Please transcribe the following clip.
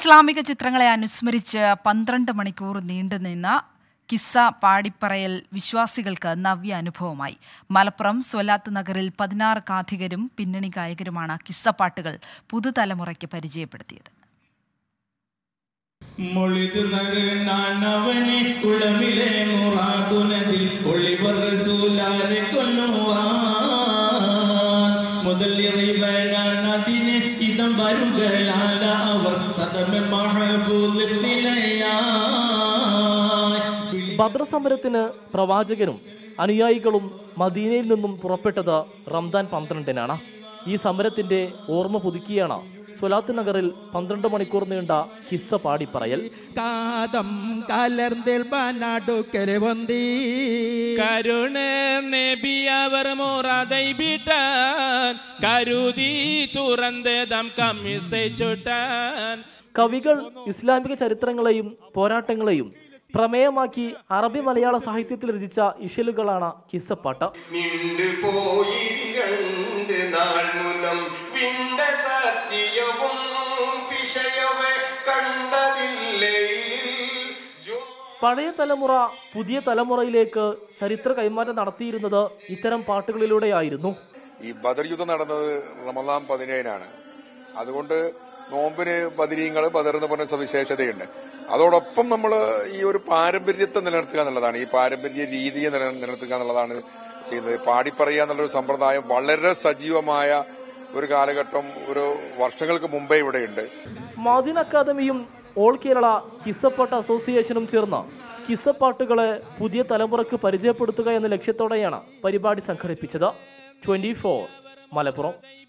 ഇസ്ലാമിക ചിത്രങ്ങളെ അനുസ്മരിച്ച് പന്ത്രണ്ട് മണിക്കൂർ നീണ്ടുനിന്ന കിസ്സ പാടിപ്പറയൽ വിശ്വാസികൾക്ക് നവ്യ അനുഭവമായി മലപ്പുറം സ്വലാത്ത് നഗറിൽ പതിനാറ് കാഥികരും പിന്നണി ഗായകരുമാണ് കിസ്സ പാട്ടുകൾ പുതുതലമുറയ്ക്ക് പരിചയപ്പെടുത്തിയത് മൊളിതു നഗനാനവനെ കുളമിലെ മുറാതുനതിൽ ഒളിവർ റസൂലാരെ കൊല്ലുവാൻ മുതൽ ഇറൈവനാൻ അതിന് ഇതം വരുകലാല അവർ സദമ മഹബൂൽ നിലയായി ബദ്ര സമരത്തിന് പ്രവാചകനും അനുയായികളും മദീനയിൽ നിന്നും പുറപ്പെട്ടത് റംദാൻ പന്ത്രണ്ടിനാണ് ഈ സമരത്തിന്റെ ഓർമ്മ പുതുക്കിയാണ് സ്വലാത്ത് നഗറിൽ പന്ത്രണ്ട് മണിക്കൂർ നീണ്ട കിസ്സ പാടിപ്പറയൽ കാതം കലർന്നിൽ നാടുക്കരെ വന്തി കരുണ നബി അവർ മുറதை വിട്ടാൻ കരുതി തുറന്നതം കമ്മിസை ചുട്ടാൻ കവികൾ ഇസ്ലാമിക ചരിത്രങ്ങളെയും പോരാട്ടങ്ങളെയും പ്രമേയമാക്കി അറബി മലയാള സാഹിത്യത്തിൽ രചിച്ച ഇശലുകളാണ് കിസ്സപ്പാട്ട് നിണ്ട് പോയി രണ്ട് നാൾ മുനം വിണ്ട സത്യവും വിഷയവെ കണ്ടതില്ലേ ജും പഴയ തലമുറ പുതിയ തലമുറയിലേക്ക് ചരിത്ര കൈമാറ്റം നടത്തിയിരുന്നത് ഇത്തരം പാട്ടുകളിലൂടെയായിരുന്നു ഈ ബദർ യുദ്ധം നടന്നത് റമദാൻ പതിനേഴിനാണ് അതുകൊണ്ട് നോമ്പിന് ബദരീങ്ങൾ ബദർ എന്ന് പറഞ്ഞ സവിശേഷതയുണ്ട് അതോടൊപ്പം നമ്മൾ ഈ ഒരു പാരമ്പര്യത്തെ നിലനിർത്തുക എന്നുള്ളതാണ് ഈ പാരമ്പര്യ രീതിയെ നില- നിലനിർത്തുക എന്നുള്ളതാണ് ചെയ്യുന്നത് പാടിപ്പറയുക എന്നുള്ളൊരു സമ്പ്രദായം വളരെ സജീവമായ ഒരു കാലഘട്ടം ഒരു വർഷങ്ങൾക്ക് മുമ്പേ ഇവിടെയുണ്ട് മാദിൻ അക്കാദമിയും ഓൾ കേരള കിസ്സപ്പാട്ട് അസോസിയേഷനും ചേർന്ന് കിസ്സപ്പാട്ടുകളെ പുതിയ തലമുറക്ക് പരിചയപ്പെടുത്തുക എന്ന ലക്ഷ്യത്തോടെയാണ് പരിപാടി സംഘടിപ്പിച്ചത് ട്വന്റി മലപ്പുറം